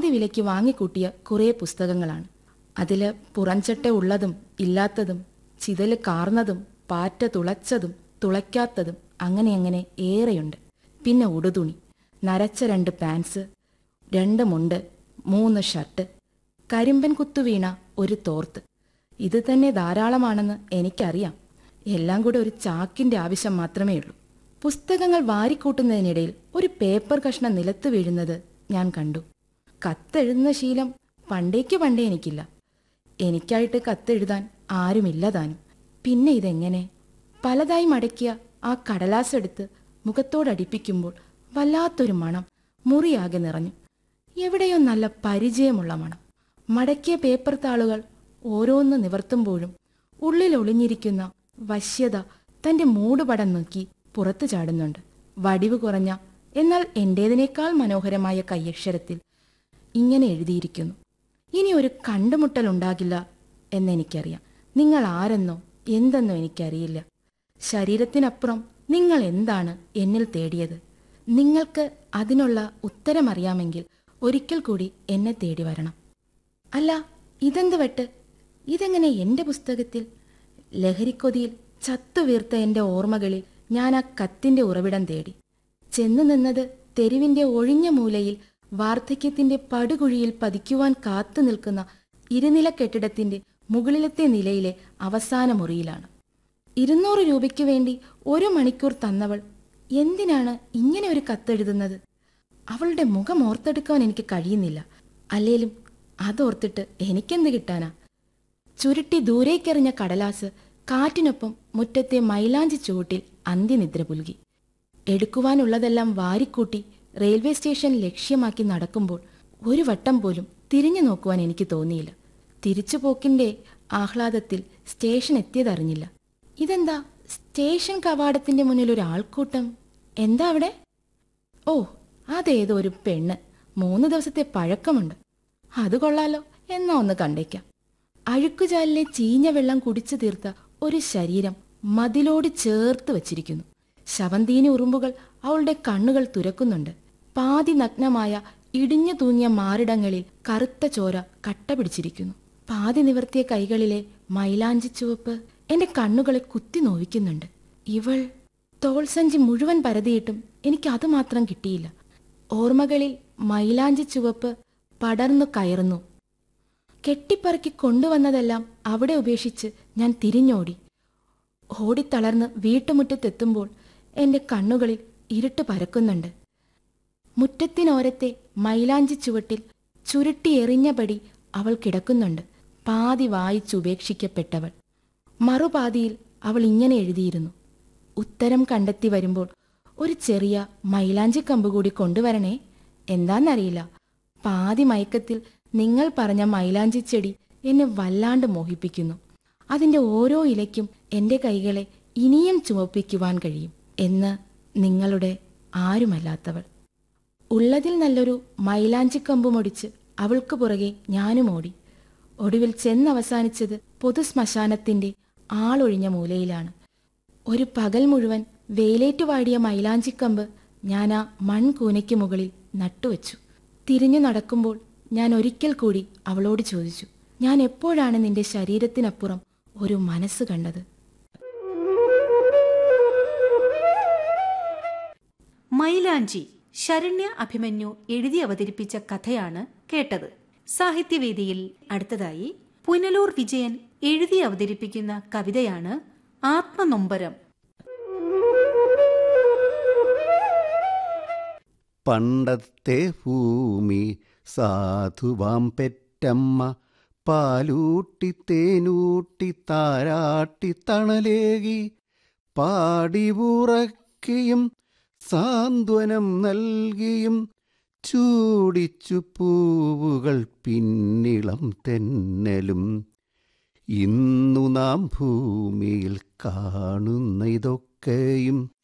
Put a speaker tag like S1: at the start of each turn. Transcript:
S1: പാതി വിലയ്ക്ക് വാങ്ങിക്കൂട്ടിയ കുറേ പുസ്തകങ്ങളാണ് അതില് പുറംചട്ട ഉള്ളതും ഇല്ലാത്തതും ചിതല് കാർന്നതും പാറ്റ തുളച്ചതും തുളയ്ക്കാത്തതും അങ്ങനെ അങ്ങനെ ഏറെയുണ്ട് പിന്നെ ഉടുതുണി നരച്ച രണ്ട് പാൻസ് രണ്ട് മുണ്ട് മൂന്ന് ഷർട്ട് കരിമ്പൻ കുത്തുവീണ ഒരു തോർത്ത് ഇത് തന്നെ ധാരാളമാണെന്ന് എനിക്കറിയാം എല്ലാം കൂടെ ഒരു ചാക്കിന്റെ ആവശ്യം മാത്രമേ ഉള്ളൂ പുസ്തകങ്ങൾ വാരിക്കൂട്ടുന്നതിനിടയിൽ ഒരു പേപ്പർ കഷ്ണം നിലത്ത് വീഴുന്നത് ഞാൻ കണ്ടു കത്തെഴുതുന്ന ശീലം പണ്ടേക്ക് പണ്ടേ എനിക്കില്ല എനിക്കായിട്ട് കത്തെഴുതാൻ ആരുമില്ല താനും പിന്നെ ഇതെങ്ങനെ പലതായി മടക്കിയ ആ കടലാസ് എടുത്ത് മുഖത്തോടടിപ്പിക്കുമ്പോൾ വല്ലാത്തൊരു മണം മുറിയാകെ നിറഞ്ഞു എവിടെയോ നല്ല പരിചയമുള്ള മണം മടക്കിയ പേപ്പർ താളുകൾ ഓരോന്ന് നിവർത്തുമ്പോഴും ഉള്ളിൽ ഒളിഞ്ഞിരിക്കുന്ന വശ്യത തന്റെ മൂടുപടം നോക്കി പുറത്തു ചാടുന്നുണ്ട് വടിവ് കുറഞ്ഞ എന്നാൽ എന്റേതിനേക്കാൾ മനോഹരമായ കയ്യക്ഷരത്തിൽ ഇങ്ങനെ എഴുതിയിരിക്കുന്നു ഇനി ഒരു കണ്ടുമുട്ടൽ ഉണ്ടാകില്ല എന്നെനിക്കറിയാം നിങ്ങൾ ആരെന്നോ എന്തെന്നോ എനിക്കറിയില്ല ശരീരത്തിനപ്പുറം നിങ്ങൾ എന്താണ് എന്നിൽ തേടിയത് നിങ്ങൾക്ക് അതിനുള്ള ഉത്തരമറിയാമെങ്കിൽ ഒരിക്കൽ കൂടി എന്നെ തേടി വരണം അല്ല ഇതെന്ത് വെട്ട് ഇതെങ്ങനെ എന്റെ പുസ്തകത്തിൽ ലഹരിക്കൊതിയിൽ ചത്തുവീർത്ത എന്റെ ഓർമ്മകളിൽ ഞാൻ ആ കത്തിന്റെ ഉറവിടം തേടി ചെന്നു നിന്നത് തെരുവിന്റെ ഒഴിഞ്ഞ മൂലയിൽ വാർദ്ധക്യത്തിന്റെ പടുകുഴിയിൽ പതിക്കുവാൻ കാത്തു നിൽക്കുന്ന ഇരുനില കെട്ടിടത്തിന്റെ മുകളിലത്തെ നിലയിലെ അവസാന മുറിയിലാണ് ഇരുന്നൂറ് രൂപയ്ക്ക് വേണ്ടി ഒരു മണിക്കൂർ തന്നവൾ എന്തിനാണ് ഇങ്ങനെ ഒരു കത്തെഴുതുന്നത് അവളുടെ മുഖം ഓർത്തെടുക്കാൻ എനിക്ക് കഴിയുന്നില്ല അല്ലേലും അതോർത്തിട്ട് എനിക്കെന്ത് കിട്ടാനാ ചുരുട്ടി ദൂരേക്കെറിഞ്ഞ കടലാസ് കാറ്റിനൊപ്പം മുറ്റത്തെ മൈലാഞ്ചി ചുവട്ടിൽ അന്ത്യനിദ്ര പുൽകി എടുക്കുവാനുള്ളതെല്ലാം വാരിക്കൂട്ടി റെയിൽവേ സ്റ്റേഷൻ ലക്ഷ്യമാക്കി നടക്കുമ്പോൾ ഒരു വട്ടം പോലും തിരിഞ്ഞു നോക്കുവാൻ എനിക്ക് തോന്നിയില്ല തിരിച്ചുപോക്കിന്റെ ആഹ്ലാദത്തിൽ സ്റ്റേഷൻ എത്തിയതറിഞ്ഞില്ല ഇതെന്താ സ്റ്റേഷൻ കവാടത്തിന്റെ മുന്നിൽ ഒരു ആൾക്കൂട്ടം എന്താ അവിടെ ഓ അതേതോ ഒരു പെണ്ണ് മൂന്ന് ദിവസത്തെ പഴക്കമുണ്ട് അത് കൊള്ളാലോ എന്നാ ഒന്ന് കണ്ടേക്കാം അഴുക്കുചാലിലെ ചീഞ്ഞ വെള്ളം കുടിച്ചു തീർത്ത ഒരു ശരീരം മതിലോട് ചേർത്ത് വച്ചിരിക്കുന്നു ശവന്തീനി ഉറുമ്പുകൾ അവളുടെ കണ്ണുകൾ തുരക്കുന്നുണ്ട് പാതി നഗ്നമായ ഇടിഞ്ഞു തൂങ്ങിയ മാറിടങ്ങളിൽ കറുത്ത ചോര കട്ട പിടിച്ചിരിക്കുന്നു പാതി നിവർത്തിയ കൈകളിലെ മൈലാഞ്ചി ചുവപ്പ് എന്റെ കണ്ണുകളെ കുത്തി നോവിക്കുന്നുണ്ട് ഇവൾ തോൾസഞ്ചി മുഴുവൻ പരതിയിട്ടും എനിക്ക് അത് മാത്രം കിട്ടിയില്ല ഓർമ്മകളിൽ മൈലാഞ്ചി ചുവപ്പ് പടർന്നു കയറുന്നു കെട്ടിപ്പറക്കി കൊണ്ടുവന്നതെല്ലാം അവിടെ ഉപേക്ഷിച്ച് ഞാൻ തിരിഞ്ഞോടി ഓടിത്തളർന്ന് വീട്ടുമുറ്റത്തെത്തുമ്പോൾ എന്റെ കണ്ണുകളിൽ ഇരുട്ട് പരക്കുന്നുണ്ട് മുറ്റത്തിനോരത്തെ മൈലാഞ്ചി ചുവട്ടിൽ ചുരുട്ടി എറിഞ്ഞപടി അവൾ കിടക്കുന്നുണ്ട് പാതി വായിച്ചുപേക്ഷിക്കപ്പെട്ടവൾ മറുപാതിയിൽ അവൾ ഇങ്ങനെ എഴുതിയിരുന്നു ഉത്തരം കണ്ടെത്തി വരുമ്പോൾ ഒരു ചെറിയ മൈലാഞ്ചി കമ്പ് കൂടി കൊണ്ടുവരണേ എന്താന്നറിയില്ല പാതി മയക്കത്തിൽ നിങ്ങൾ പറഞ്ഞ മൈലാഞ്ചി ചെടി എന്നെ വല്ലാണ്ട് മോഹിപ്പിക്കുന്നു അതിന്റെ ഓരോ ഇലയ്ക്കും എന്റെ കൈകളെ ഇനിയും ചുമപ്പിക്കുവാൻ കഴിയും എന്ന് നിങ്ങളുടെ ആരുമല്ലാത്തവൾ ഉള്ളതിൽ നല്ലൊരു മൈലാഞ്ചിക്കമ്പുമൊടിച്ച് അവൾക്ക് പുറകെ ഞാനും ഓടി ഒടുവിൽ ചെന്നവസാനിച്ചത് പൊതുശ്മശാനത്തിന്റെ ആളൊഴിഞ്ഞ മൂലയിലാണ് ഒരു പകൽ മുഴുവൻ വേലേറ്റുവാടിയ മൈലാഞ്ചിക്കമ്പ് ഞാൻ ആ മൺകൂനയ്ക്ക് മുകളിൽ നട്ടുവച്ചു തിരിഞ്ഞു നടക്കുമ്പോൾ ഞാൻ ഒരിക്കൽ കൂടി അവളോട് ചോദിച്ചു ഞാൻ എപ്പോഴാണ് നിന്റെ ശരീരത്തിനപ്പുറം ഒരു മനസ്സ് കണ്ടത്
S2: മൈലാഞ്ചി ശരണ്യ അഭിമന്യു എഴുതി അവതരിപ്പിച്ച കഥയാണ് കേട്ടത് സാഹിത്യവേദിയിൽ അടുത്തതായി പുനലൂർ വിജയൻ എഴുതി അവതരിപ്പിക്കുന്ന കവിതയാണ് ആത്മനൊമ്പരം
S3: പണ്ടത്തെ ഭൂമി സാധുവാം പെറ്റമ്മ പാലൂട്ടി തേനൂട്ടി താരാട്ടി തണലേകി പാടിവുറക്കിയും സാന്ത്വനം നൽകിയും ചൂടിച്ചു പൂവുകൾ പിന്നിളം തെന്നലും ഇന്നു നാം ഭൂമിയിൽ കാണുന്ന ഇതൊക്കെയും